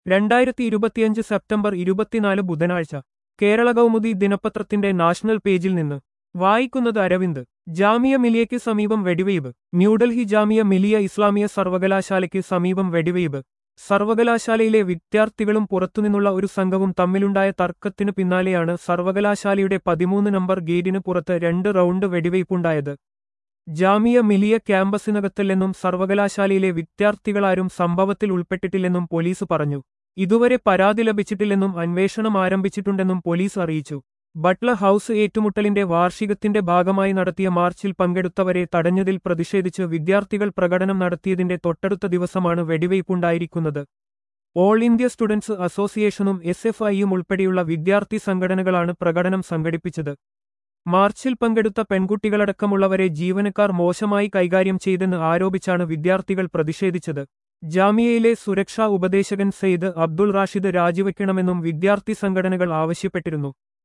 രണ്ടായിരത്തി ഇരുപത്തിയഞ്ച് സെപ്റ്റംബർ ഇരുപത്തിനാല് ബുധനാഴ്ച കേരള കൗമുദി ദിനപത്രത്തിന്റെ നാഷണൽ പേജിൽ നിന്ന് വായിക്കുന്നത് അരവിന്ദ് ജാമിയ മിലിയയ്ക്ക് സമീപം വെടിവെയ്പ് ന്യൂഡൽഹി ജാമിയ മിലിയ ഇസ്ലാമിയ സർവകലാശാലയ്ക്ക് സമീപം വെടിവെയ്പ് സർവകലാശാലയിലെ വിദ്യാർത്ഥികളും പുറത്തുനിന്നുള്ള ഒരു സംഘവും തമ്മിലുണ്ടായ തർക്കത്തിനു പിന്നാലെയാണ് സർവകലാശാലയുടെ പതിമൂന്ന് നമ്പർ ഗേറ്റിന് പുറത്ത് രണ്ട് റൗണ്ട് വെടിവയ്പുണ്ടായത് ജാമിയ മിലിയ ക്യാമ്പസിനകത്തല്ലെന്നും സർവകലാശാലയിലെ വിദ്യാർത്ഥികളാരും സംഭവത്തിൽ ഉൾപ്പെട്ടിട്ടില്ലെന്നും പോലീസ് പറഞ്ഞു ഇതുവരെ പരാതി ലഭിച്ചിട്ടില്ലെന്നും അന്വേഷണം ആരംഭിച്ചിട്ടുണ്ടെന്നും പോലീസ് അറിയിച്ചു ബട്ട്ലർ ഹൌസ് ഏറ്റുമുട്ടലിന്റെ വാർഷികത്തിന്റെ ഭാഗമായി നടത്തിയ മാർച്ചിൽ പങ്കെടുത്തവരെ തടഞ്ഞതിൽ പ്രതിഷേധിച്ച് വിദ്യാർത്ഥികൾ പ്രകടനം നടത്തിയതിന്റെ തൊട്ടടുത്ത ദിവസമാണ് വെടിവയ്പുണ്ടായിരിക്കുന്നത് ഓൾ ഇന്ത്യ സ്റ്റുഡൻസ് അസോസിയേഷനും എസ് എഫ് ഐയും ഉൾപ്പെടെയുള്ള വിദ്യാർത്ഥി സംഘടനകളാണ് പ്രകടനം സംഘടിപ്പിച്ചത് മാർച്ചിൽ പങ്കെടുത്ത പെൺകുട്ടികളടക്കമുള്ളവരെ ജീവനക്കാർ മോശമായി കൈകാര്യം ചെയ്തെന്ന് ആരോപിച്ചാണ് വിദ്യാർത്ഥികൾ പ്രതിഷേധിച്ചത് ജാമിയയിലെ സുരക്ഷാ ഉപദേശകൻ സെയ്ദ് അബ്ദുൾ റാഷിദ് രാജിവെക്കണമെന്നും വിദ്യാർത്ഥി സംഘടനകൾ ആവശ്യപ്പെട്ടിരുന്നു